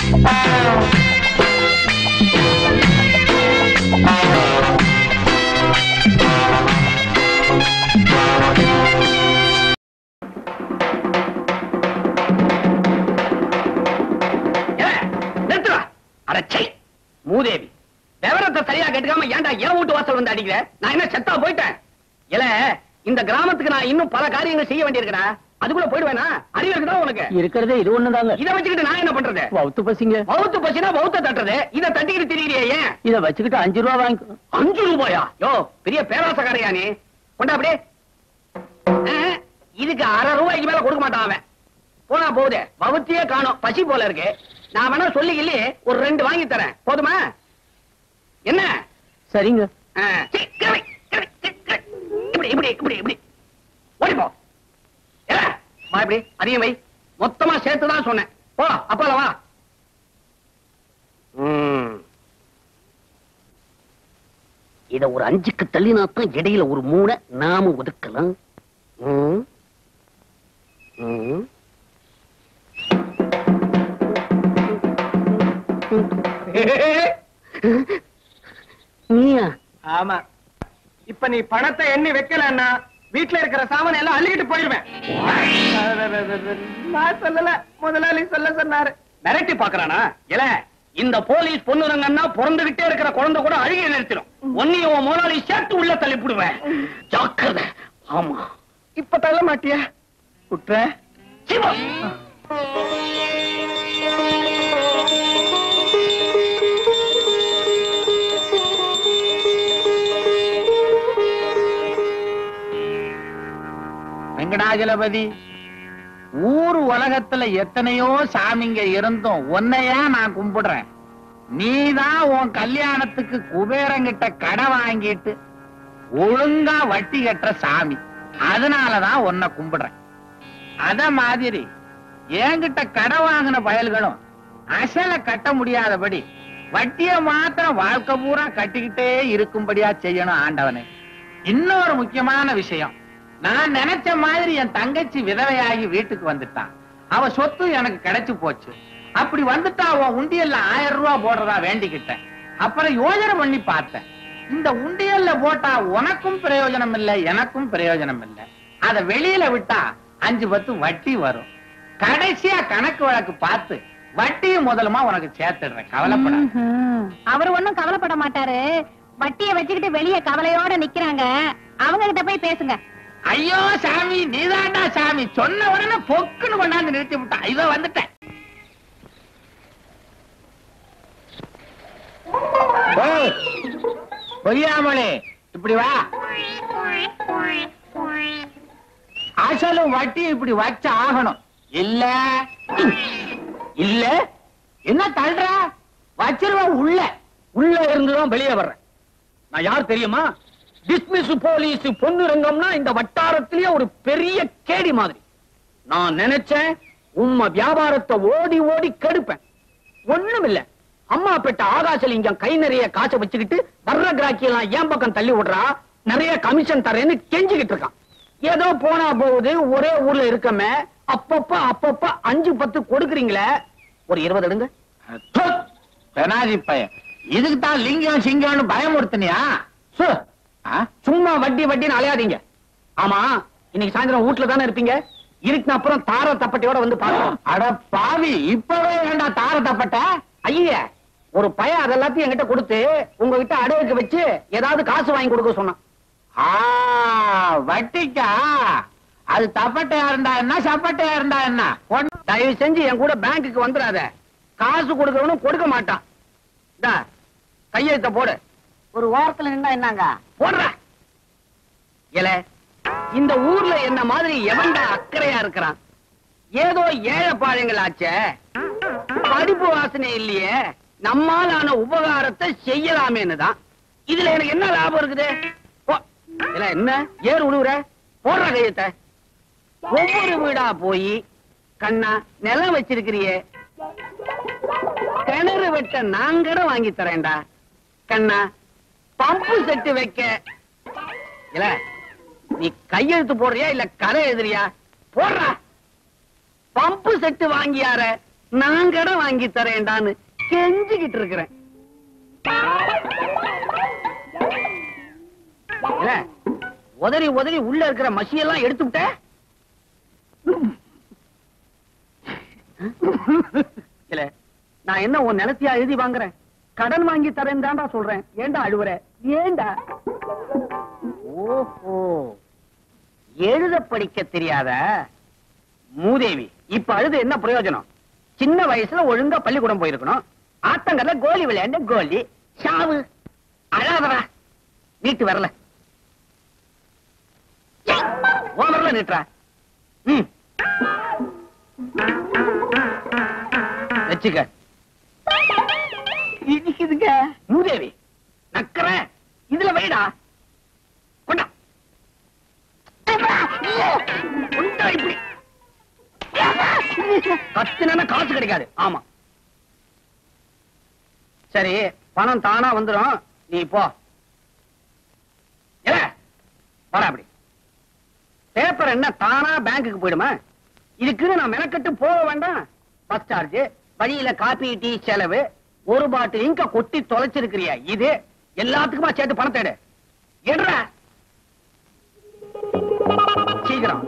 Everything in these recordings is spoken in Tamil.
ஏன்? நிறுத்துடா. அட சை, மூதேவி விவரத்தை சரியா கேட்டுக்காம ஏன்டா என் வீட்டு வாசல் வந்து அடிக்கிற நான் என்ன செத்தா போயிட்டேன் இல்ல இந்த கிராமத்துக்கு நான் இன்னும் பல காரியங்கள் செய்ய வேண்டியிருக்கடா அதுக்குள்ள போயிடுவேனா அறிவு இருக்குதா உனக்கு இருக்கிறதே இது ஒண்ணுதாங்க இத வச்சுக்கிட்டு நான் என்ன பண்றது வவுத்து பசிங்க பௌத்த பசினா பௌத்த தட்டுறது இத தட்டிக்கிட்டு திரியிறியே ஏன் இத வச்சுக்கிட்டு அஞ்சு ரூபா வாங்கி அஞ்சு ரூபாயா யோ பெரிய பேராசக்காரையா நீ கொண்டா அப்படியே ஆ, இதுக்கு அரை ரூபாய்க்கு மேல கொடுக்க மாட்டான் அவன் போனா போகுது பௌத்தியே காணோம் பசி போல இருக்கு நான் வேணா சொல்லி இல்லையே ஒரு ரெண்டு வாங்கி தரேன் போதுமா என்ன சரிங்க ஆ, சீ, கிளம்பி, கிளம்பி, கிளம்பி, கிளம்பி. இப்படி இப்படி இப்படி இப்படி ஓடி போ ஏல, வா இப்படி அதிகம் வை மொத்தமா சேர்த்து தான் சொன்னேன் போ அப்பால வா ம். இத ஒரு அஞ்சுக்கு தள்ளினாத்தான் இடையில ஒரு மூணை நாம ஒதுக்கலாம் ம். ம். நீயா ஆமா இப்ப நீ பணத்தை எண்ணி வைக்கலன்னா வீட்டுல இருக்கிற சாமான் எல்லாம் அள்ளிக்கிட்டு போயிருவேன் நான் சொல்லல முதலாளி சொல்ல சொன்னாரு மிரட்டி பாக்குறானா இல்ல இந்த போலீஸ் பொண்ணுரங்கன்னா பிறந்துகிட்டே இருக்கிற குழந்தை கூட அழுகிய நிறுத்திடும் ஒன்னையும் உன் முதலாளி சேர்த்து உள்ள தள்ளிப்புடுவேன் ஜாக்கிரதை ஆமா இப்ப தள்ள மாட்டியா குற்ற சிவா வெங்கடாஜலபதி ஊர் உலகத்துல எத்தனையோ சாமிங்க இருந்தும் உன்னையா நான் கும்பிடுறேன் நீதான் உன் கல்யாணத்துக்கு குபேரங்கிட்ட கடை வாங்கிட்டு ஒழுங்கா வட்டி கட்டுற சாமி அதனாலதான் உன்னை கும்பிடுறேன் அத மாதிரி என்கிட்ட கடை வாங்கின பயல்களும் அசலை கட்ட முடியாதபடி வட்டிய மாத்திரம் வாழ்க்கை பூரா கட்டிக்கிட்டே இருக்கும்படியா செய்யணும் ஆண்டவனே இன்னொரு முக்கியமான விஷயம் நான் நினைச்ச மாதிரி என் தங்கச்சி விதவையாகி வீட்டுக்கு வந்துட்டான் அவ சொத்து எனக்கு கிடைச்சு போச்சு அப்படி வந்துட்டா அவன் உண்டியல்ல ஆயிரம் ரூபாய் போடுறதா வேண்டிக்கிட்டேன் அப்புறம் யோசனை பண்ணி பார்த்தேன் இந்த உண்டியல்ல போட்டா உனக்கும் பிரயோஜனம் இல்ல எனக்கும் பிரயோஜனம் இல்ல அத வெளியில விட்டா அஞ்சு பத்து வட்டி வரும் கடைசியா கணக்கு வழக்கு பார்த்து வட்டியும் முதலுமா உனக்கு சேர்த்துடுறேன் கவலைப்படாத ம்ஹும். அவர் ஒண்ணும் கவலைப்பட மாட்டாரு வட்டிய வச்சுக்கிட்டு வெளிய கவலையோட நிக்கிறாங்க அவங்க கிட்ட போய் பேசுங்க ஐயோ சாமி நீதாண்டா சாமி சொன்ன உடனே பொக்குன்னு கொண்டாந்து நிறுத்தி விட்டான் இதோ வந்துட்டேன் ஓய், பொய்யாமலே இப்படி வா அசலும் வட்டி இப்படி வச்ச ஆகணும் இல்ல இல்ல என்ன தள்ளுற வச்சிருவ உள்ள உள்ள இருந்துதான் வெளியே வர்றேன் நான் யார் தெரியுமா டிஸ்மிஸ் போலீஸ் பொண்ணு ரங்கம்னா இந்த வட்டாரத்திலேயே ஒரு பெரிய கேடி மாதிரி நான் நினைச்சேன் உம்ம வியாபாரத்தை ஓடி ஓடி கெடுப்பேன் ஒண்ணும் இல்ல அம்மா பெட்ட ஆகாசலிங்கம் கை நிறைய காசை வச்சுக்கிட்டு வர்ற கிராக்கி எல்லாம் ஏன் பக்கம் தள்ளி விடுறா நிறைய கமிஷன் தரேன்னு கெஞ்சிக்கிட்டு இருக்கான் ஏதோ போனா போகுது ஒரே ஊர்ல இருக்கமே அப்பப்ப அப்பப்ப அஞ்சு பத்து கொடுக்குறீங்களே ஒரு இருபது எடுங்க து, பெனாதி பையன் இதுக்கு தான் லிங்கம் சிங்கம்னு பயமுறுத்தினியா சு, ஆ? சும்மா வட்டி வட்டின்னு அலையாதீங்க ஆமா இன்னைக்கு சாயந்தரம் வீட்ல தானே இருப்பீங்க இருக்குன அப்புறம் தார தப்பட்டையோட வந்து பாருங்க அட பாவி இப்பவே ஏண்டா தார தப்பட்ட ஐய ஒரு பையன் அதெல்லாத்தையும் என்கிட்ட கொடுத்து உங்ககிட்ட அடகுக்கு வச்சு ஏதாவது காசு வாங்கி கொடுக்க சொன்னான் ஆ வட்டிக்கா அது தப்பட்டையா இருந்தா என்ன சப்பட்டையா இருந்தா என்ன ஒண்ணு- தயவு செஞ்சு என் கூட பேங்க்குக்கு வந்துடாத காசு கொடுக்கறவனும் கொடுக்க மாட்டான் இந்தா, கையெழுத்த போடு ஒரு ஓரத்துல நின்னா என்னங்க போடுற இல இந்த ஊர்ல என்ன மாதிரி எவன்டா அக்கறையா இருக்கிறான் ஏதோ ஏழை பாழங்கள் ஆச்சே படிப்பு வாசனை இல்லையே நம்மாலான உபகாரத்தை செய்யலாமேன்னு தான் இதுல எனக்கு என்ன லாபம் இருக்குது போ. இல்ல என்ன ஏறு உழுவுற போடுற கையத்தை ஒவ்வொரு வீடா போய் கண்ணா நிலம் வச்சிருக்கிறியே கிணறு வெட்ட நாங்கட வாங்கி தரேன்டா கண்ணா பம்பு செட்டு வைக்க இல்ல நீ கையெழுத்து போடுறியா இல்ல கதை எழுதுறியா போடுறா பம்பு செட்டு வாங்கியார நான் கடன் வாங்கி தரேன்டான்னு கெஞ்சிக்கிட்டு இருக்கிறேன் இல்ல, உதறி உதறி உள்ள இருக்கிற மசியெல்லாம் எடுத்துட்ட இல்ல நான் என்ன உன் நிலத்தையா எழுதி வாங்குறேன் கடன் வாங்கி தரேன் தான்டா சொல்றேன் ஏன்டா அழுவுற ஏன்டா ஓஹோ எழுத படிக்க தெரியாத மூதேவி இப்ப அழுது என்ன பிரயோஜனம் சின்ன வயசுல ஒழுங்கா பள்ளிக்கூடம் போயிருக்கணும் ஆத்தங்கல்ல கோலி விளையாண்டு கோலி சாவு அழாதடா நீட்டு வரல ஓமர்ல நீட்டுறா ம் வச்சுக்க இடிக்குதுங்க மூதேவி நக்கறேன் இதுல வைடா கொண்டா கொண்டா இப்படி கத்துனா காசு கிடைக்காது ஆமா சரி பணம் தானா வந்துடும் நீ போ ஏல, வாடா அப்படி பேப்பர் என்ன தானா பேங்க்குக்கு போயிடுமா இதுக்குன்னு நான் மெனக்கட்டு போக வேண்டாம் பஸ் சார்ஜ் வழியில காபி டீ செலவு ஒரு பாட்டில் இங்க கொட்டி தொலைச்சிருக்கிறியா இது எல்லாத்துக்குமா சேர்த்து பணத்தை எடு எடுற சீக்கிரம்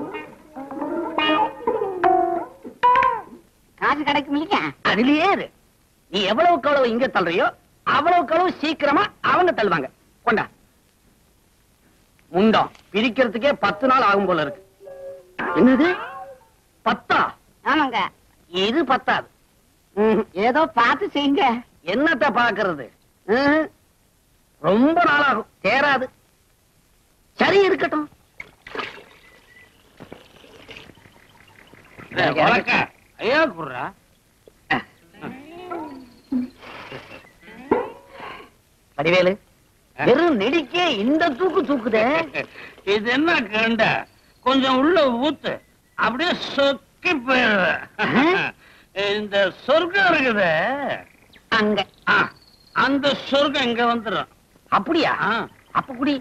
காசு கிடைக்கும் இல்லையா அதுலயே இரு. நீ எவ்வளவுக்கு எவ்வளவு இங்க தள்ளுறியோ அவ்வளவுக்கு அளவு சீக்கிரமா அவங்க தள்ளுவாங்க கொண்டா முண்டம் பிரிக்கிறதுக்கே பத்து நாள் ஆகும் போல இருக்கு என்னது பத்தா ஆமாங்க இது பத்தாது ம்ஹும். ஏதோ பார்த்து செய்யுங்க என்னத்த பாக்குறது ம்ஹும். ரொம்ப நாளாகும் தேராது சரி இருக்கட்டும் ஐயா குடுறா வடிவேலு வெறும் நெடிக்கே இந்த தூக்கு தூக்குதே இது என்ன கண்ட கொஞ்சம் உள்ள ஊத்து அப்படியே சொக்கி போயிடுற இந்த சொர்க்கம் இருக்குது அங்க அந்த சொர்க்கம் இங்க வந்துடும் அப்படியா அப்ப குடி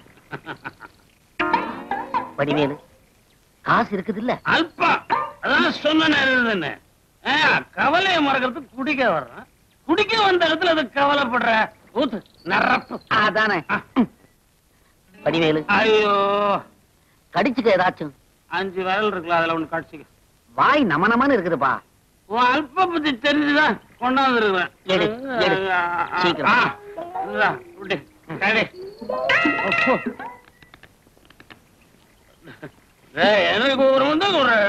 வடிவேலு காசு இருக்குது இல்ல அல்பா அதான் சொன்ன இருந்தேன்னு கவலையை மறக்கிறதுக்கு குடிக்க வர்றேன் குடிக்க வந்த இடத்துல அது கவலைப்படுற ஊத்து நிரப்பு அதானே வடிவேலு ஐயோ கடிச்சுக்க ஏதாச்சும் அஞ்சு விரல் இருக்குல்ல அதுல ஒண்ணு கடிச்சிக்க வாய் நம நமன்னு இருக்குதுப்பா உன் அல்ப பத்தி தெரிஞ்சுதான் கொண்டாந்துருக்கிறேன் எடு, எடு. சீக்கிரம். எனக்கு ஒரு வந்து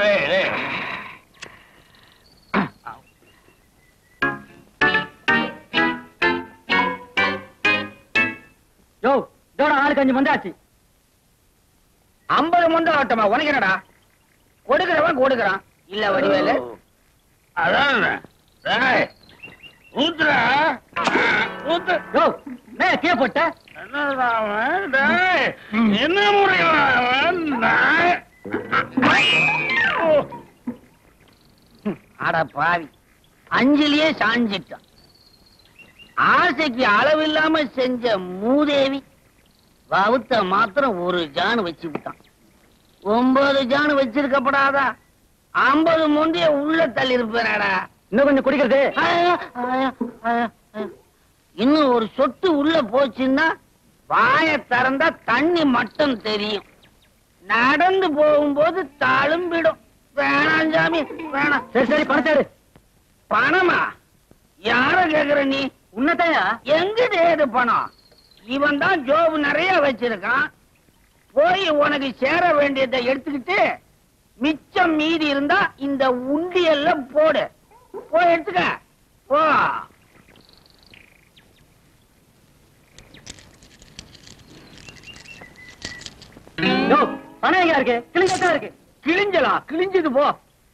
யோ இதோட ஆளுக்கு அஞ்சு மந்தாச்சு ஐம்பது மந்தம் ஆட்டமா உனக்கு என்னடா கொடுக்கிறவன் கொடுக்கறான் இல்ல வடிவேலு அதான் டேய், ஊத்துடா ஊத்து யோ மே கே போட்ட என்னடா அவன்? டேய், என்ன முறையா அவன்? டேய். ஓ, அட பாவி அஞ்சிலேயே சாஞ்சிட்டான் ஆசைக்கு அளவில்லாம செஞ்ச மூதேவி வவுத்த மாத்திரம் ஒரு ஜான் வச்சு விட்டான் ஒன்பது ஜான் வச்சிருக்கப்படாதா ஐம்பது முந்தைய உள்ள தள்ளி இருப்பேனடா இன்னும் கொஞ்சம் குடிக்கிறது இன்னும் ஒரு சொட்டு உள்ள போச்சுன்னா வாய திறந்தா தண்ணி மட்டும் தெரியும் நடந்து போகும்போது தழும்பிடும் வேணாம் சாமி வேணாம் சரி சரி பணத்தாடு பணமா யார கேக்குற நீ உன்னதையா எங்கிட்ட ஏது பணம் இவன் தான் ஜோபு நிறைய வச்சிருக்கான் போய் உனக்கு சேர வேண்டியதை எடுத்துக்கிட்டு மிச்சம் மீதி இருந்தா இந்த உண்டியல்ல போடு போய் எடுத்துக்க போ பணம் எங்க இருக்கு கிழிஞ்சதான் இருக்கு கிழிஞ்சலா கிழிஞ்சது போ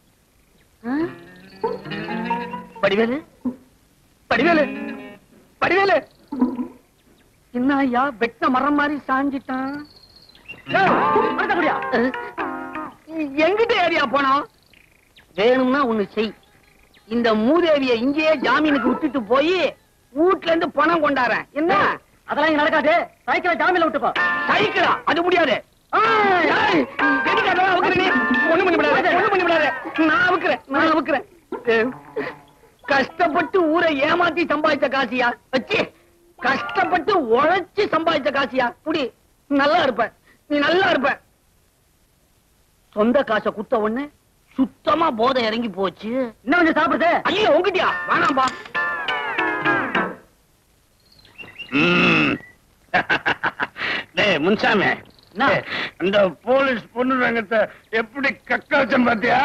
படிவேலு படிவேலு படிவேலு என்ன ஐயா வெட்ட மரம் மாதிரி சாஞ்சிட்டான் ஏய், பணத்தை குடியா? எங்கிட்ட ஏரியா போனோம் வேணும்னா ஒண்ணு செய் இந்த மூதேவிய இங்கேயே ஜாமீனுக்கு விட்டுட்டு போய் வீட்ல இருந்து பணம் கொண்டாறேன் என்ன அதெல்லாம் இங்க நடக்காது சைக்கிள ஜாமீன்ல விட்டுப்பா சைக்கிளா அது முடியாது ஏய், ஏய், எதுக்கு அதெல்லாம் அவுக்குற நீ? ஒண்ணும் பண்ணி விடாத, ஒண்ணும் பண்ணி விடாத. நான் அவுக்குறேன், நான் அவுக்குறேன். ஏய், கஷ்டப்பட்டு ஊரை ஏமாத்தி சம்பாதிச்ச காசியா வச்சு கஷ்டப்பட்டு உழைச்சு சம்பாதிச்ச காசியா புடி நல்லா இருப்ப நீ நல்லா இருப்ப சொந்த காசை குத்த உடனே சுத்தமா போதை இறங்கி போச்சு என்ன கொஞ்சம் சாப்பிடுது ஐயோ உங்கட்டியா வேணாம்பா டேய் முன்சாமி என்ன? இந்த போலீஸ் பொண்ணு ரங்கத்தை எப்படி கக்க வச்சேன் பாத்தியா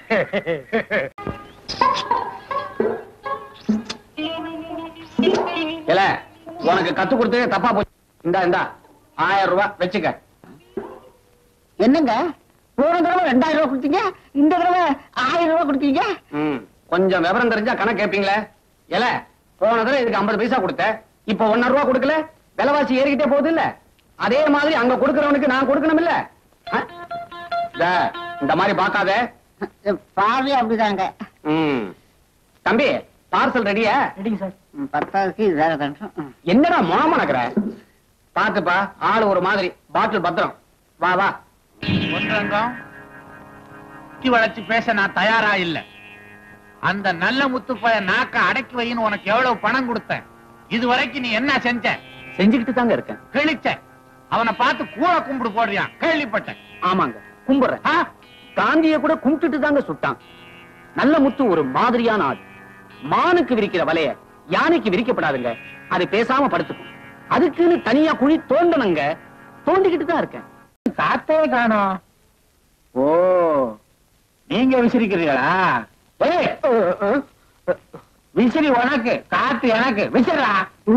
இல்ல உனக்கு கத்து கொடுத்ததே தப்பா போச்சு இந்தா இந்தா ஆயிரம் ரூபாய் வச்சுக்க என்னங்க போன தடவை ரெண்டாயிரம் ரூபாய் கொடுத்தீங்க இந்த தடவை ஆயிரம் ரூபாய் கொடுத்தீங்க ம், கொஞ்சம் விவரம் தெரிஞ்சா கணக்கு கேட்பீங்களே இல்ல போன தடவை இதுக்கு ஐம்பது பைசா கொடுத்த இப்ப ஒன்னரை ரூபா கொடுக்கல விலைவாசி ஏறிக்கிட்டே போகுது இல்ல அதே மாதிரி அங்க கொடுக்கறவனுக்கு நான் கொடுக்கணும் இல்ல ஆ? இந்த, இந்த மாதிரி பார்க்காத பாவி அப்படிதாங்க ம். தம்பி பார்சல் ரெடியா ரெடிங்க சார் பத்தாவதுக்கு இதாக தண்டோம் என்னடா முழமணக்கிற பாத்துப்பா ஆளு ஒரு மாதிரி பாட்டில் பத்திரம் வா வா பொன்ரங்கம் சுத்தி வளைச்சு பேச நான் தயாரா இல்ல அந்த நல்ல முத்துப்பய நாக்க அடக்கி வைன்னு உனக்கு எவ்வளவு பணம் கொடுத்தேன் இது வரைக்கும் நீ என்ன செஞ்ச செஞ்சுக்கிட்டு தாங்க இருக்கேன் கிழிச்ச அவனை பார்த்து கூழ கும்பிடு போடுறியான் கேள்விப்பட்டேன் ஆமாங்க கும்பிடுறேன் ஆ, காந்திய கூட கும்பிட்டுட்டு தாங்க சுட்டான் நல்ல முத்து ஒரு மாதிரியான ஆள் மானுக்கு விரிக்கிற வலைய யானைக்கு விரிக்கப்படாதுங்க அது பேசாம படுத்துக்கும் அதுக்குன்னு தனியா குழி தோண்டணுங்க தோண்டிக்கிட்டு தான் இருக்கேன் காத்தே காணோம் ஓ நீங்க விசிறிக்கிறீங்களா ஏய், விசிறி உனக்கு காத்து எனக்கு விசிறா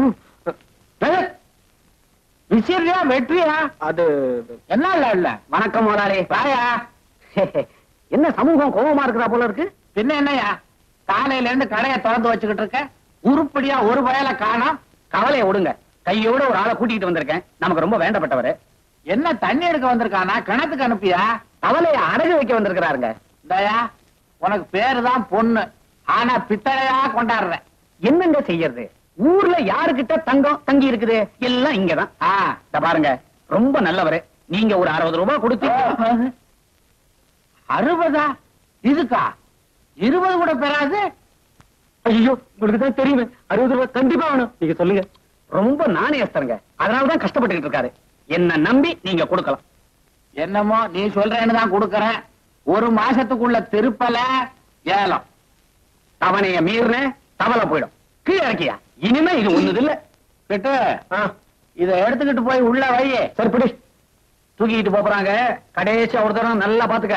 விசிறியா வெற்றியா அது என்ன இல்ல இல்ல வணக்கம் முதலாளி வாயா என்ன சமூகம் கோபமா இருக்கிறா போல இருக்கு பின்ன என்னய்யா காலையில இருந்து கடையை திறந்து வச்சுக்கிட்டு இருக்க உருப்படியா ஒரு வயல காணோம் கவலையை விடுங்க கையோட ஒரு ஆளை கூட்டிட்டு வந்திருக்கேன் நமக்கு ரொம்ப வேண்டப்பட்டவரு என்ன தண்ணி எடுக்க வந்திருக்கானா கிணத்துக்கு அனுப்பியா கவலையை அடகு வைக்க வந்திருக்கிறாருங்க இந்தாயா உனக்கு பேரு தான் பொண்ணு ஆனா பித்தளையா கொண்டாடுற என்னங்க செய்யறது ஊர்ல யாருகிட்ட தங்கம் தங்கி இருக்குது எல்லாம் இங்கதான் ஆ இத பாருங்க ரொம்ப நல்லவரு நீங்க ஒரு அறுபது ரூபாய் கொடுத்தீங்க அறுபதா இதுக்கா இருபது கூட பெறாது ஐயோ உங்களுக்கு தான் தெரியுமே அறுபது ரூபாய் கண்டிப்பா வேணும் நீங்க சொல்லுங்க ரொம்ப நாணயஸ்தருங்க அதனாலதான் கஷ்டப்பட்டுக்கிட்டு இருக்காரு என்ன நம்பி நீங்க கொடுக்கலாம் என்னமோ நீ சொல்றேன்னு தான் கொடுக்கறேன் ஒரு மாசத்துக்குள்ள திருப்பல ஏலம் தவணைய மீறின தவளை போயிடும் கீழே இறக்கியா இனிமே இது ஒண்ணுது இல்ல கிட்டு இத எடுத்துக்கிட்டு போய் உள்ள வை சரி பிடி தூக்கிட்டு போறாங்க கடைசி ஒரு தரம் நல்லா பாத்துக்க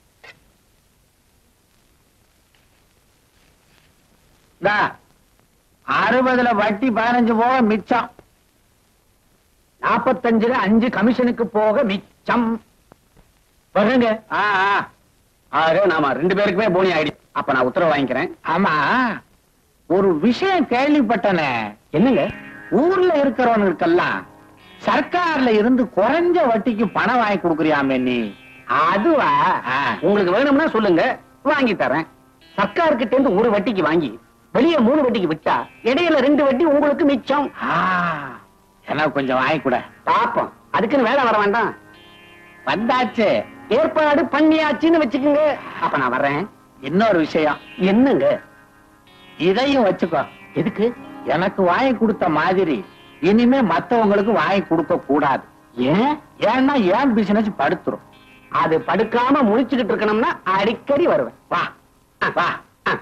இந்தா, அறுபதுல வட்டி பதினஞ்சு போக மிச்சம் நாப்பத்தஞ்சுல அஞ்சு கமிஷனுக்கு போக மிச்சம் வருங்க ஆ, ஆ. ஆக நாம ரெண்டு பேருக்குமே போனி ஆயிடுச்சு அப்ப நான் உத்தரவு வாங்கிக்கிறேன் ஆமா ஒரு விஷயம் கேள்விப்பட்டனே என்னங்க ஊர்ல இருக்கிறவனுக்கெல்லாம் சர்க்கார்ல இருந்து குறைஞ்ச வட்டிக்கு பணம் வாங்கி கொடுக்குறியாமே நீ அதுவா ஆ. உங்களுக்கு வேணும்னா சொல்லுங்க வாங்கி தரேன் சர்க்கார்கிட்ட இருந்து ஒரு வட்டிக்கு வாங்கி வெளியே மூணு வட்டிக்கு விட்டா இடையில ரெண்டு வட்டி உங்களுக்கு மிச்சம் ஆ, எனக்கு கொஞ்சம் வாங்கி கொடு பாப்போம் அதுக்குன்னு வேலை வர வேண்டாம் வந்தாச்சு ஏற்பாடு பண்ணியாச்சுன்னு வச்சுக்கோங்க அப்ப நான் வர்றேன் இன்னொரு விஷயம் என்னங்க இதையும் வச்சுக்கோ எதுக்கு எனக்கு வாங்கி கொடுத்த மாதிரி இனிமே மத்தவங்களுக்கு வாங்கி கொடுக்க கூடாது ஏன் ஏன்னா ஏன் பிசினஸ் படுத்துரும் அது படுக்காம முழிச்சுக்கிட்டு இருக்கணும்னா அடிக்கடி வருவேன் வா ஆ, வா ஆ.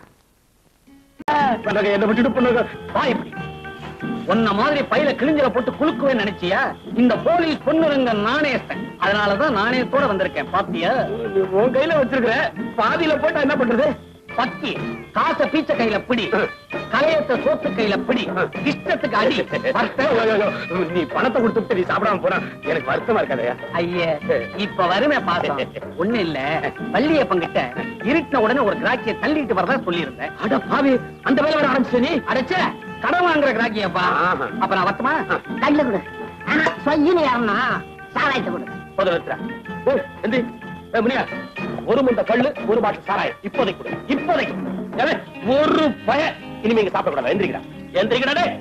என்ன விட்டுட்டு பண்ணுங்க வா இப்படி உன்ன மாதிரி பையில கிழிஞ்சல போட்டு குலுக்குவேன் நினைச்சியா இந்த போலீஸ் பொண்ணுங்க நாணயத்தன் அதனாலதான் நாணயத்தோட வந்திருக்கேன் பாத்தியா உன் கையில வச்சிருக்கிற பாதியில போட்டா என்ன பண்றது பத்தி காசை பீச்ச கையில பிடி கலையத்தை சோத்து கையில பிடி இஷ்டத்துக்கு அடி வருத்த- நீ பணத்தை கொடுத்துட்டு நீ சாப்பிடாம போனா எனக்கு வருத்தமா இருக்காதயா ஐயே இப்ப வருமே பாசம் ஒண்ணு இல்ல வள்ளியப்பங்கிட்ட இருட்டின உடனே ஒரு கிராக்கிய தள்ளிட்டு வரதா சொல்லியிருந்தேன் அட பாவி அந்த வேலை வர ஆரம்பிச்சு நீ அடைச்ச கடன் வாங்குற கிராக்கியப்பா ஆஹா. அப்ப நான் வட்டமா கையில கொடு ஆனா சொய்யின்னு யாருன்னா சாராயத்தை கொடு முதலத்துறா எந்தி ஏய், முனியா ஒரு முண்டை கல்லு ஒரு பாட்டு சாராயம் இப்போதைக்கு கொடு இப்போதைக்கு ஏலே, ஒரு பய இனிமே இங்க சாப்பிடக்கூடாது எந்திரிக்கிறா எந்திரிக்கிறா டேய்.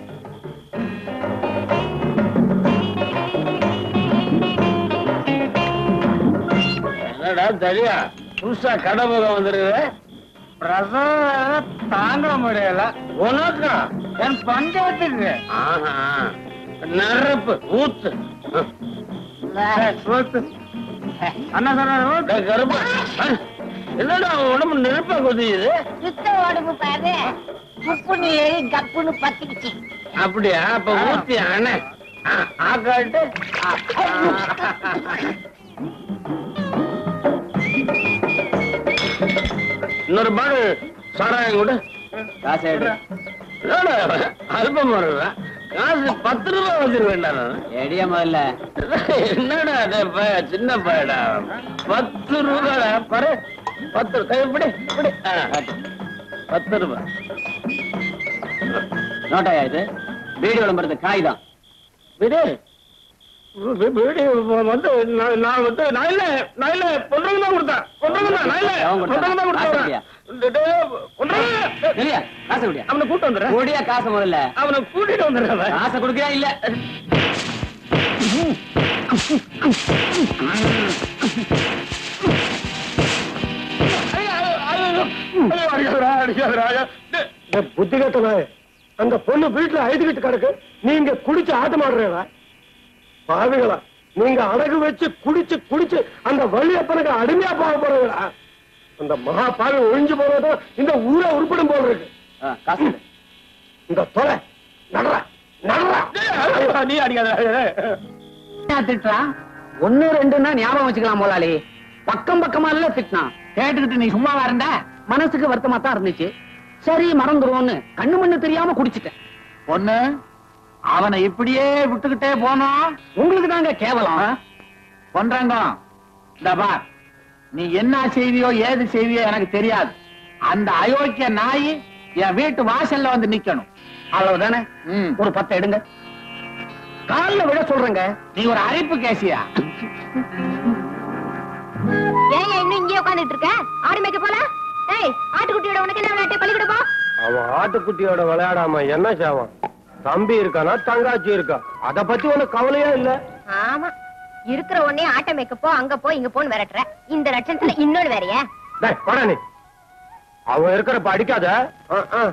என்னடா தெரியா புதுசா கடமுகம் வந்துருக்குற பிரசவ தாங்க முடியல உனக்கா என் பஞ்சாயத்துக்கு ஆஹா நெருப்பு ஊத்து சோத்து அண்ணா சொன்னாரு டேய் கருப்பா ஆ, என்னடா உடம்பு நெருப்பா கொதியுது சுத்த உடம்பு பாரு உப்புன்னு ஏறி கப்புன்னு பத்திக்கிச்சு அப்படியா அப்ப ஊத்தி அண்ணே ஆக்காட்டு ஆ, ஆ. இன்னொரு பாடு சாராயம் கூட காசு எடு அல்பம் வருவேன் காசு பத்து ரூபாய் வச்சிருவேன்டா நான் எடிய முதல்ல என்னடா டேய் பைய, சின்ன பையடா பத்து ரூபாடா பாரு பத்து ரூ- கை இப்படி இப்படி ஆ, பத்து ரூபாய் நோட்டாயா இது வீடு விளம்பரத்து காய் தான் விடு வி- வி- வீடு வந்து நான் நான் வந்து நான் இல்ல நான் இல்ல பொண்ணுங்க தான் கொடுத்தேன் பொண்ணுங்க தான் நான் இல்ல எவன் கொடுத்தா? பொண்ணுங்க தான் காசு கொடுத்தேன் பொண்ணுங்க இல்லையா காசு குடியா அவனை கூட்டு வந்துடுறேன் குடியா காசு முதல்ல அவனை கூட்டிட்டு வந்துடுறேன் காசை குடுக்கியா இல்ல புத்தி கட்டல அந்த பொண்ணு வீட்டுல அழுதுகிட்டு கிடக்கு நீங்க குடிச்சு ஆட்டம் ஆடுறீங்களா பாவிகளா நீங்க அடகு வச்சு குடிச்சு குடிச்சு அந்த வள்ளியப்பனுக்கு அடிமையா போக போறீங்களா அந்த மகா பாவி ஒழிஞ்சு போறதும் இந்த ஊரை உருப்படும் போல இருக்கு ஆ, காசு எடு. இந்த தொலை நடரா நடரா நீ அடிக்காத திட்டுறான் ஒண்ணு ரெண்டுன்னா ஞாபகம் வச்சுக்கலாம் முதலாளி பக்கம் பக்கமா இல்ல திட்டினா கேட்டுக்கிட்டு நீ சும்மாவா இருந்த மனசுக்கு வருத்தமா தான் இருந்துச்சு சரி மறந்துருவோம்னு கண்ணு மண்ணு தெரியாம குடிச்சிட்டேன் பொண்ணு அவனை இப்படியே விட்டுக்கிட்டே போனோம் உங்களுக்கு தாங்க கேவலம் பொன்றங்கம் இந்த பார் நீ என்ன செய்வியோ ஏது செய்வியோ எனக்கு தெரியாது அந்த அயோக்கிய நாய் என் வீட்டு வாசல்ல வந்து நிக்கணும் அவ்வளவுதானே ம். ஒரு பத்து எடுங்க கால்ல விட சொல்றேங்க நீ ஒரு அரிப்பு கேசியா ஏன் இன்னும் இங்கே உட்கார்ந்துட்டு இருக்க ஆடு மேய்க்க போல ஏய் ஆட்டுக்குட்டியோட உனக்கு என்ன விளையாட்டு பள்ளிக்கூடம் போ அவன் ஆட்டுக்குட்டியோட விளையாடாம என்ன செய்வான் தம்பி இருக்கானா தங்காச்சி இருக்கா அத பத்தி உனக்கு கவலையா இல்ல ஆமா இருக்கிற உடனே ஆட்டை மேய்க்க போ அங்க போ இங்க போன்னு விரட்டுற இந்த லட்சணத்துல இன்னொன்னு வேறயா டேய், போடா நீ அவன் இருக்கிறப்ப அடிக்காத ஆ, ஆ.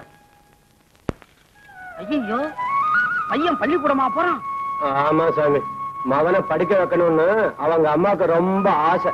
ஐயோ பையன் பள்ளிக்கூடமா போறான் ஆமா சாமி மகனை படிக்க வைக்கணும்னு அவங்க அம்மாக்கு ரொம்ப ஆசை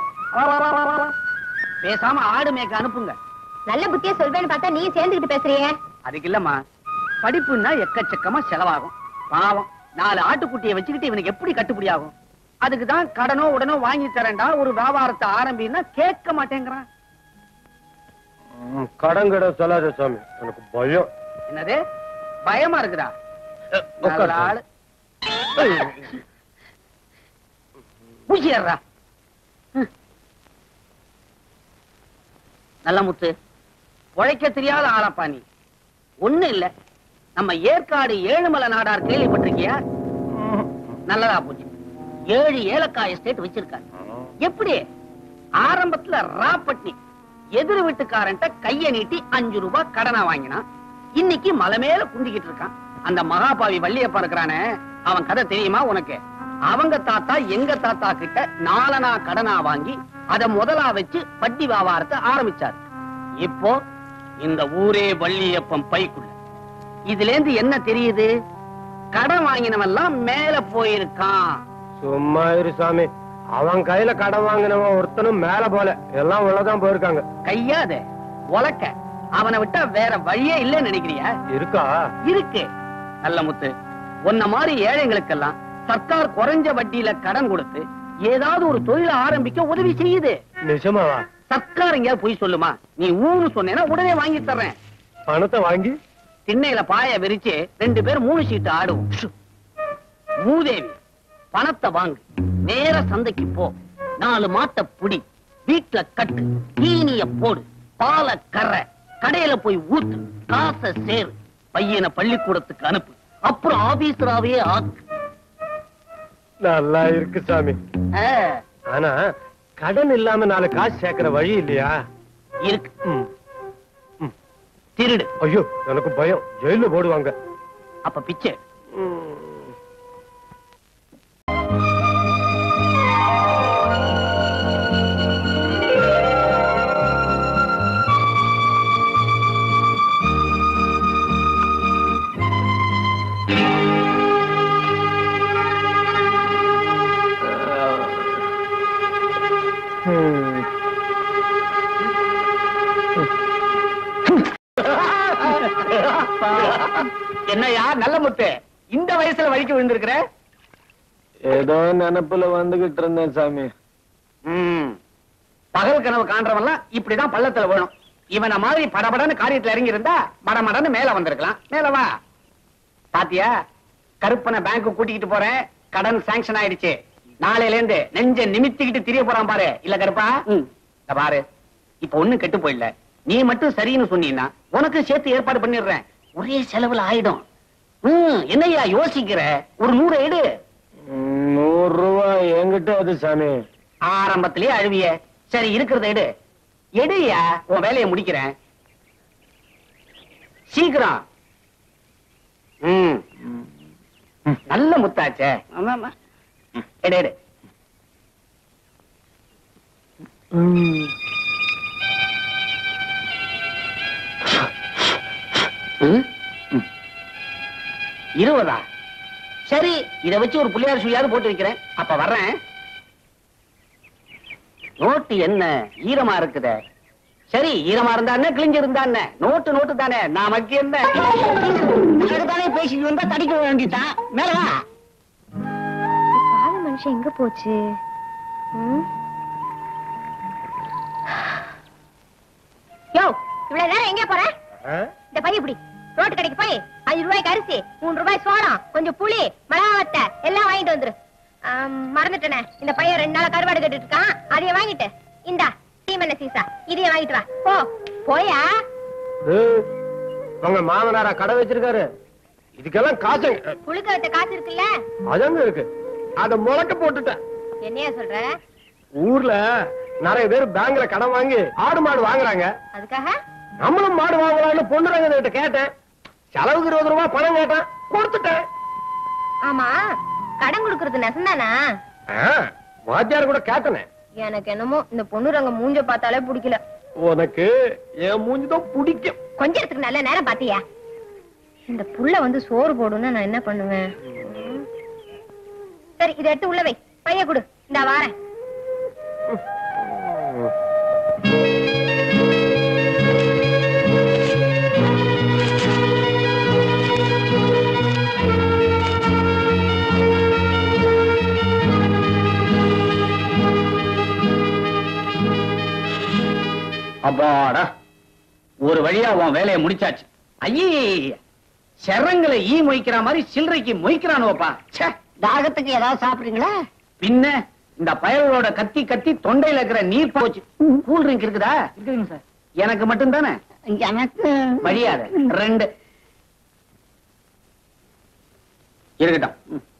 பேசாம ஆடு மேய்க்க அனுப்புங்க நல்ல புத்தியா சொல்வேன்னு பார்த்தா நீ சேர்ந்துகிட்டு பேசுறியே அதுக்கு இல்லம்மா படிப்புன்னா எக்கச்சக்கமா செலவாகும் பாவம் நாலு ஆட்டுக்குட்டியை வச்சுக்கிட்டு இவனுக்கு எப்படி கட்டுப்படி ஆகும் அதுக்கு தான் கடனோ உடனோ வாங்கி தரேன்டா ஒரு வியாபாரத்தை ஆரம்பின்னா கேட்க மாட்டேங்கிறான் ம், கடன் கிட சொல்லாத சாமி எனக்கு பயம் என்னது பயமா இருக்குதா உட்காரு. நல்ல ஆளு பூசிடுறா நல்ல முத்து உழைக்க தெரியாத ஆளப்பா நீ ஒண்ணு இல்ல நம்ம ஏற்காடு ஏழுமலை நாடார் கேள்விப்பட்டிருக்கியா நல்லதா போச்சு ஏழு ஏலக்காய் எஸ்டேட் வச்சிருக்காரு எப்படி ஆரம்பத்துல ராப்பட்னி எதிர் வீட்டுக்காரன்ட்ட கைய நீட்டி அஞ்சு ரூபாய் கடனா வாங்கினான் இன்னைக்கு மலை மேல குந்திக்கிட்டு இருக்கான் அந்த மகாபாவி வள்ளியப்பா இருக்கிறானே அவன் கதை தெரியுமா உனக்கு அவங்க தாத்தா எங்க தாத்தா கிட்ட நாலனா கடனா வாங்கி அத முதலா வச்சு வட்டி வியாபாரத்தை ஆரம்பிச்சாரு இப்போ இந்த ஊரே வள்ளியப்பன் பைக்குள்ள இதுல இருந்து என்ன தெரியுது கடன் வாங்கினவன் எல்லாம் மேல போயிருக்கான் சும்மா இரு சாமி அவன் கையில கடன் வாங்கினவன் ஒருத்தனும் மேல போல எல்லாம் உள்ளதான் போயிருக்காங்க கையாத உலக்க அவனை விட்டா வேற வழியே இல்லைன்னு நினைக்கிறியா இருக்கா இருக்கு நல்ல முத்து உன்ன மாதிரி ஏழைங்களுக்கெல்லாம் சர்க்கார் குறைஞ்ச வட்டியில கடன் கொடுத்து ஏதாவது ஒரு தொழிலை ஆரம்பிக்க உதவி செய்யுது நிஜமாவா சர்க்கார் எங்கேயாவது போய் சொல்லுமா நீ ஊன்னு சொன்னேன்னா உடனே வாங்கி தர்றேன் பணத்தை வாங்கி திண்ணையில பாய விரிச்சு ரெண்டு பேரும் மூணு சீட்டு ஆடுவோம் ஷு. மூதேவி பணத்தை வாங்கு நேர சந்தைக்கு போ நாலு மாட்டை புடி வீட்டுல கட்டு தீனிய போடு பாலை கற கடையில போய் ஊத்து காசை சேரு பையனை பள்ளிக்கூடத்துக்கு அனுப்பு அப்புறம் ஆபீசராவே ஆக்கு நல்லா இருக்கு சாமி ஆ, ஆனா கடன் இல்லாம நாலு காசு சேர்க்கிற வழி இல்லையா இருக்கு ம். திருடு ஐயோ எனக்கு பயம் ஜெயில போடுவாங்க அப்ப பிச்சை முத்தா என்னையா நல்ல முத்து இந்த வயசுல வழிக்கு விழுந்திருக்கிற ஏதோ நினப்புல வந்துகிட்டு இருந்தேன் சாமி ம். பகல் கனவு காண்றவன்லாம் இப்படிதான் பள்ளத்துல விழும் இவன மாதிரி படபடன்னு காரியத்துல இறங்கி இருந்தா மடமடன்னு மேல வந்திருக்கலாம் மேல வா பாத்தியா கருப்பனை பேங்க் கூட்டிக்கிட்டு போறேன் கடன் சாங்ஷன் ஆயிடுச்சு நாளையில இருந்து நெஞ்ச நிமித்திக்கிட்டு திரிய போறான் பாரு இல்ல கருப்பா இத பாரு இப்ப ஒண்ணும் கெட்டு போயிடல நீ மட்டும் சரின்னு சொன்னீன்னா உனக்கு சேர்த்து ஏற்பாடு பண்ணிடுறேன் ஒரே செலவுல ஆயிடும் ம், என்னய்யா யோசிக்கிற ஒரு நூறு எடு ம், நூறு ரூபாய் என்கிட்ட அது சாமி ஆரம்பத்திலேயே அழுவிய சரி இருக்கிறத எடு எடுயா உன் வேலையை முடிக்கிறேன் சீக்கிரம் ம். நல்ல முத்தாச்சே ஆமாமா எடு எடு ம்? இருபதா சரி இத வச்சு ஒரு புள்ளியார் சுழியாவது போட்டு வைக்கிறேன் அப்ப வர்றேன் நோட்டு என்ன ஈரமா இருக்குதே சரி ஈரமா இருந்தா என்ன கிழிஞ்சு இருந்தா என்ன நோட்டு நோட்டு தானே நமக்கு என்ன தானே பேசிட்டு வந்தா தடிக்க வேண்டியதான் மேல வா பாவி மனுஷன் எங்க போச்சு ம்? யோ இவ்வளவு நேரம் எங்க போற இந்த பைய இப்படி ரோட்டு கடைக்கு போய் அஞ்சு ரூபாய்க்கு அரிசி மூணு ரூபாய் சோளம் கொஞ்சம் புளி மிளகாவத்தை எல்லாம் வாங்கிட்டு வந்துரு ஆம், மறந்துட்டேனே இந்த பையன் ரெண்டு நாளா கருவாடு கட்டிட்டு இருக்கான் அதைய வாங்கிட்டு இந்தா சீமெண்ணெய் சீசா இதைய வாங்கிட்டு வா போ போயா ஏய், உங்க மாமனாரா கடை வச்சிருக்காரு இதுக்கெல்லாம் காசு புழுக்க வச்ச காசு இருக்குல்ல அதங்க இருக்கு அத முழக்க போட்டுட்டேன் என்னையா சொல்ற ஊர்ல நிறைய பேர் பேங்க்ல கடன் வாங்கி ஆடு மாடு வாங்குறாங்க அதுக்காக நம்மளும் மாடு வாங்கலாம்னு பொண்ணுறாங்க கிட்ட கேட்டேன் செலவுக்கு இருபது ரூபாய் பணம் கேட்டேன் கொடுத்துட்டேன் ஆமா கடன் கொடுக்கறது நெசந்தானா ஆ, வாத்தியார் கூட கேட்டனே எனக்கு என்னமோ இந்த பொண்ணு ரங்க மூஞ்ச பார்த்தாலே பிடிக்கல உனக்கு என் மூஞ்சிதான் பிடிக்கும் கொஞ்சத்துக்கு நல்ல நேரம் பாத்தியா இந்த புள்ள வந்து சோறு போடுன்னா நான் என்ன பண்ணுவேன் ம். சரி இதை எடுத்து உள்ள வை பைய கொடு இந்த வாரேன் அப்பாடா ஒரு வழியா உன் வேலையை முடிச்சாச்சு ஐயே செரங்களை ஈ மொய்க்கிற மாதிரி சில்லறைக்கு மொய்க்கிறானுவப்பா ச்சே தாகத்துக்கு ஏதாவது சாப்பிடுறீங்களா பின்ன இந்த பயலோட கத்தி கத்தி தொண்டையில இருக்கிற நீர் போச்சு கூல் ட்ரிங்க் இருக்குதா இருக்குதுங்க சார் எனக்கு மட்டும் தானே எனக்கு மரியாதை ரெண்டு இருக்கட்டும்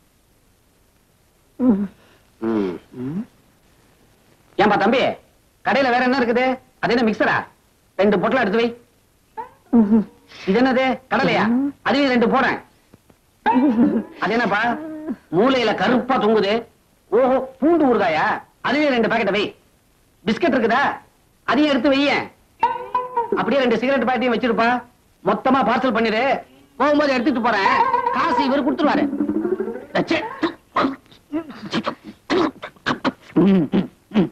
ம். ம். ஏன்பா தம்பி கடையில வேற என்ன இருக்குது அது என்ன மிக்சரா ரெண்டு பொட்டலம் எடுத்து வை இது என்னது கடலையா அதுலயும் ரெண்டு போறேன் அது என்னப்பா மூளையில கருப்பா தொங்குது ஓஹோ பூண்டு ஊறுகாயா அதுலயும் ரெண்டு பாக்கெட் வை பிஸ்கட் இருக்குதா அதையும் எடுத்து வையேன் அப்படியே ரெண்டு சிகரெட் பாக்கெட்டையும் வச்சிருப்பா மொத்தமா பார்சல் பண்ணிரு போகும்போது எடுத்துட்டு போறேன் காசு இவர் கொடுத்துருவாரு அச்சே. ம், ம், ம்.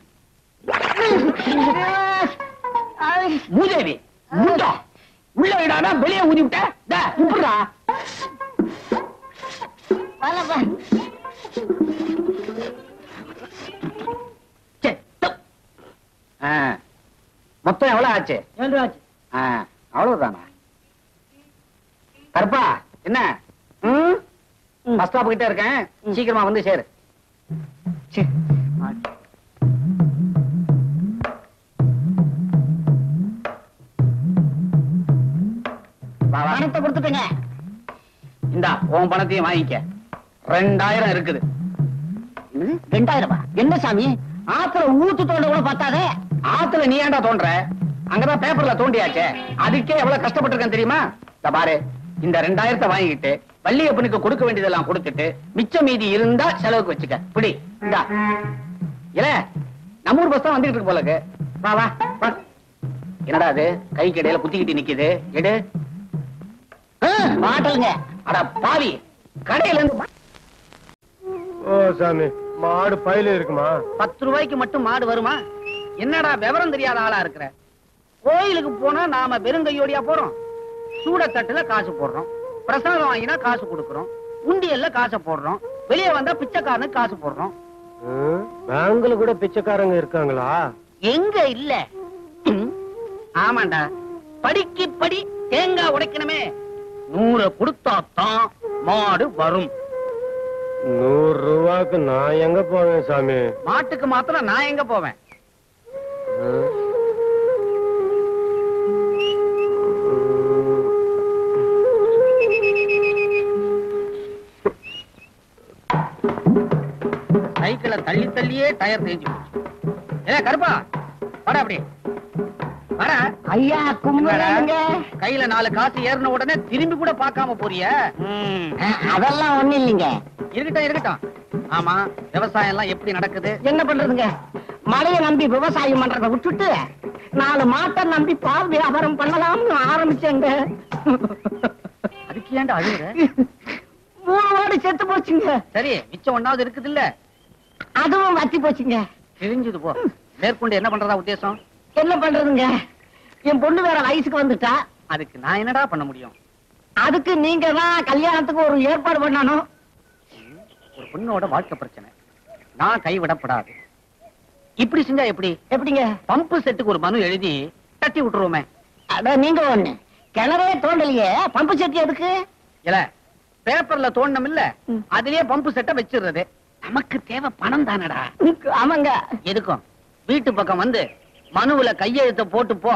மூதேவி முண்டா உள்ள விடாம வெளியே ஊதி விட்ட டா, துப்புடுடா. சே, து. ஆ. மொத்தம் எவ்வளவு ஆச்சு ஆ, அவ்வளவுதானா கருப்பா என்ன ம்? பஸ் ஸ்டாப் கிட்ட இருக்கேன் சீக்கிரமா வந்து சேரு சே. வா, வா. பணத்தை கொடுத்துட்டுங்க இந்தா உன் பணத்தையும் வாங்கிக்க ரெண்டாயிரம் இருக்குது ரெண்டாயிரம் ரூபாய் என்ன சாமி ஆத்துல ஊத்து தோண்ட கூட பத்தாதே ஆத்துல நீ ஏன்டா தோன்ற அங்கதான் பேப்பர்ல தோண்டியாச்சே அதுக்கே எவ்வளவு கஷ்டப்பட்டிருக்கேன் தெரியுமா இந்த பாரு இந்த ரெண்டாயிரத்தை வாங்கிட்டு வள்ளியப்பனுக்கு கொடுக்க வேண்டியதெல்லாம் கொடுத்துட்டு மிச்சம் மீதி இருந்தா செலவுக்கு வச்சுக்க பிடி இந்தா இல்ல நம்ம ஊர் பஸ் தான் வந்துகிட்டு இருக்கு போலக்கு வா வா வா என்னடா அது கை கடையில குத்திக்கிட்டு நிக்குது எடு மாட்டலுங்க அட பாவி கடையில இருந்து ஓ சாமி மாடு பையில இருக்குமா பத்து ரூபாய்க்கு மட்டும் மாடு வருமா என்னடா விவரம் தெரியாத ஆளா இருக்கிற கோயிலுக்கு போனா நாம வெறுங்கையோடியா போறோம் சூட தட்டுல காசு போடுறோம் பிரசாதம் வாங்கினா காசு கொடுக்கறோம் உண்டியல்ல காசை போடுறோம் வெளியே வந்தா பிச்சைக்காரனுக்கு காசு போடுறோம் பேங்க்ல கூட பிச்சைக்காரங்க இருக்காங்களா எங்க இல்ல ம், ஆமாண்டா படிக்கு படி தேங்காய் உடைக்கணுமே நூற கொடுத்தாத்தான் மாடு வரும் நூறு ரூபாய்க்கு நான் எங்க போவேன் சாமி மாட்டுக்கு மாத்திரம் நான் எங்க போவேன் சைக்கிளை தள்ளி தள்ளியே டயர் தேஞ்சு போச்சு ஏ கருப்பா வர அப்படி வர ஐயா கும்பிடுங்க கையில நாலு காசு ஏறின உடனே திரும்பி கூட பார்க்காம போறிய அதெல்லாம் ஒண்ணு இல்லைங்க இருக்கட்டும் இருக்கட்டும் ஆமா விவசாயம் எல்லாம் எப்படி நடக்குது என்ன பண்றதுங்க மழைய நம்பி விவசாயம் பண்றத விட்டுட்டு நாலு மாட்டை நம்பி பால் வியாபாரம் பண்ணலாம்னு ஆரம்பிச்சேங்க அதுக்கு ஏன்டா அழுகுற மூணு மாடு செத்து போச்சுங்க சரி மிச்சம் ஒண்ணாவது இருக்குது இல்ல அதுவும் வத்தி போச்சுங்க தெரிஞ்சது போ மேற்கொண்டு என்ன பண்றதா உத்தேசம் என்ன பண்றதுங்க என் பொண்ணு வேற வயசுக்கு வந்துட்டா அதுக்கு நான் என்னடா பண்ண முடியும் அதுக்கு நீங்க தான் கல்யாணத்துக்கு ஒரு ஏற்பாடு பண்ணணும் ஒரு பொண்ணோட வாழ்க்கை பிரச்சனை நான் கைவிடப்படாது இப்படி செஞ்சா எப்படி எப்படிங்க பம்பு செட்டுக்கு ஒரு மனு எழுதி தட்டி விட்டுருவோமே அட நீங்க ஒண்ணு கிணறே தோண்டலையே பம்பு செட்டி எதுக்கு இல்ல பேப்பர்ல தோண்டணும் இல்ல அதுலயே பம்பு செட்டை வச்சிடுறது நமக்கு தேவை பணம் தானடா ஆமாங்க எதுக்கும் வீட்டு பக்கம் வந்து மனுவுல கையெழுத்த போட்டு போ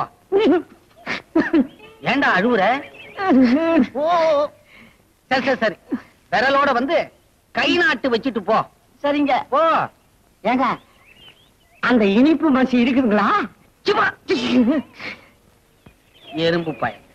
ஏன்டா அழுவுற ஓ சரி சரி சரி விரலோட வந்து கை நாட்டு வச்சுட்டு போ சரிங்க போ ஏங்க அந்த இனிப்பு மசி இருக்குதுங்களா சும்மா எறும்பு பயம்